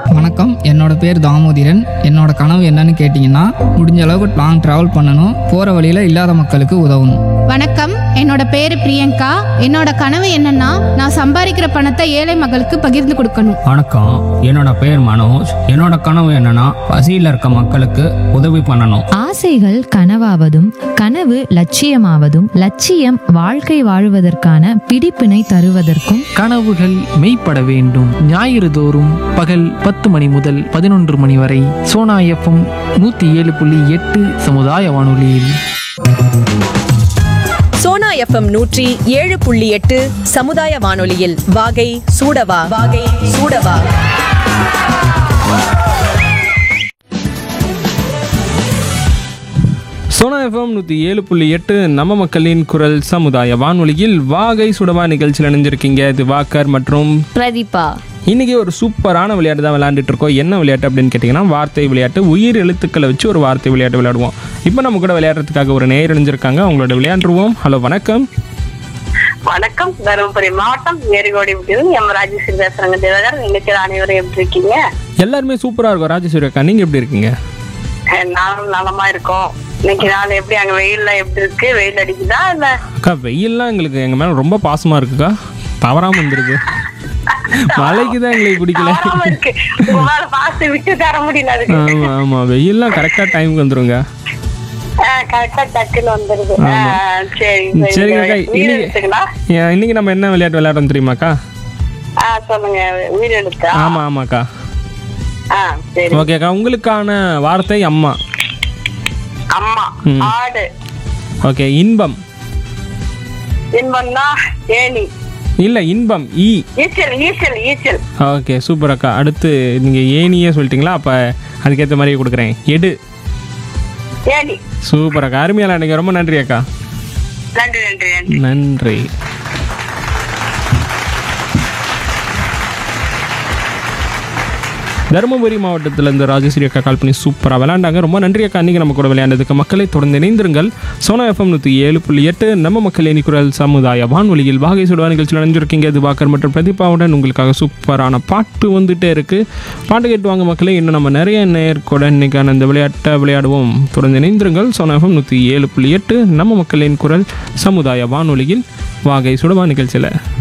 வணக்கம் என்னோட பேர் தாமோதிரன் என்னோட கனவு என்னன்னு கேட்டிங்கன்னா முடிஞ்ச அளவுக்கு லாங் ட்ராவல் பண்ணணும் போகிற வழியில் இல்லாத மக்களுக்கு உதவணும் வணக்கம் என்னோட பேரு பிரியங்கா என்னோட கனவு என்னன்னா நான் சம்பாதிக்கிற பணத்தை ஏழை மக்களுக்கு பகிர்ந்து கொடுக்கணும் வணக்கம் என்னோட பேர் மனோஜ் என்னோட கனவு என்னன்னா பசியில் இருக்க மக்களுக்கு உதவி பண்ணணும் ஆசைகள் கனவாவதும் கனவு லட்சியமாவதும் லட்சியம் வாழ்க்கை வாழுவதற்கான பிடிப்பினை தருவதற்கும் கனவுகள் மெய்ப்பட வேண்டும் ஞாயிறு தோறும் பகல் பத்து மணி முதல் பதினொன்று மணி வரை சோனா எஃப்எம் நூற்றி ஏழு புள்ளி எட்டு சமுதாய வானொலியில் சோனா எஃப்எம் நூற்றி ஏழு புள்ளி எட்டு சமுதாய வானொலியில் வாகை சூடவா வாகை சூடவா சோனா எஃப்எம் நூற்றி ஏழு புள்ளி எட்டு நம்ம மக்களின் குரல் சமுதாய வானொலியில் வாகை சுடவா நிகழ்ச்சியில் இணைஞ்சிருக்கீங்க திவாகர் மற்றும் பிரதீபா இன்னைக்கு ஒரு சூப்பரான விளையாட்டு தான் விளையாண்டுட்டு இருக்கோம் என்ன விளையாட்டு அப்படின்னு கேட்டிங்கன்னா வார்த்தை விளையாட்டு உயிர் எழுத்துக்களை வச்சு ஒரு வார்த்தை விளையாட்டு விளையாடுவோம் இப்போ நம்ம கூட விளையாடுறதுக்காக ஒரு நேர் இணைஞ்சிருக்காங்க அவங்களோட விளையாண்டுருவோம் ஹலோ வணக்கம் வணக்கம் தருமபுரி மாவட்டம் ஏரிகோடி எம் ராஜேஸ்வரி பேசுறேங்க தேவதர் இன்னைக்கு அனைவரும் எப்படி இருக்கீங்க எல்லாருமே சூப்பராக இருக்கும் ராஜேஸ்வரி அக்கா நீங்கள் எப்படி இருக்கீங்க அஹ் நானும் நலமா இருக்கோம் இன்னைக்கு நாள் எப்படி அங்க வெயில்ல எப்படி இருக்கு வெயில் அடிக்குதா இல்ல அக்கா வெயில்லாம் எங்களுக்கு எங்கள் மேலே ரொம்ப பாசமாக இருக்குக்கா தவறாமல் வந்துருக்கு மழைக்கு தான் எங்களுக்கு பிடிக்கல தவறாம இருக்கு உங்களால பார்த்து விட்டு தர முடியல அதுக்கு ஆமாம் ஆமாம் வெயில்லாம் கரெக்டாக டைமுக்கு வந்துருங்க கரெக்டா டக்குன்னு வந்துருது அஹ் சரி சரிங்க அக்கா உயிர் இன்னைக்கு எழுத்துங்களா ஏன், இன்னைக்கு நம்ம என்ன விளையாட்டு விளையாடுறோம் தெரியுமாக்கா ஆஹ் சொல்லுங்க உயிர் எழுத்தா ஆமா ஆமாக்கா ஆஹ் சரி ஓகேக்கா உங்களுக்கான வார்த்தை அம்மா அம்மா ம். ஆடு ஓகே இன்பம் இன்பம்னா ஏணி இல்ல இன்பம் ஈ ஈச்சல் ஈச்சல் ஈச்சல் ஓகே சூப்பர் அக்கா அடுத்து நீங்க ஏனியே சொல்லிட்டீங்களா அப்ப அதுக்கேற்ற மாதிரியே கொடுக்குறேன் எடு ஏணி சூப்பர் அக்கா அருமையால எனக்கு ரொம்ப நன்றி அக்கா நன்றி நன்றி நன்றி நன்றி தருமபுரி மாவட்டத்தில் இந்த ராஜேஸ்வரி அக்கா கால் பண்ணி சூப்பராக விளையாண்டாங்க ரொம்ப நன்றி அக்கா அன்றைக்கி நம்ம கூட விளையாண்டதுக்கு மக்களை தொடர்ந்து இணைந்திருங்கள் சோனா எஃப்எம் நூற்றி ஏழு புள்ளி எட்டு நம்ம மக்கள் இனி குரல் சமுதாய வானொலியில் வாகை சுடுவா நிகழ்ச்சியில் நினைஞ்சிருக்கீங்க திவாகர் மற்றும் பிரதீபாவுடன் உங்களுக்காக சூப்பரான பாட்டு வந்துட்டே இருக்குது பாட்டு கேட்டு வாங்க மக்களே இன்னும் நம்ம நிறைய நேர்கூட இன்னைக்கான இந்த விளையாட்டை விளையாடுவோம் தொடர்ந்து இணைந்திருங்கள் சோனா எஃப்எம் நூற்றி ஏழு புள்ளி எட்டு நம்ம மக்களின் குரல் சமுதாய வானொலியில் வாகை சுடுவா நிகழ்ச்சியில்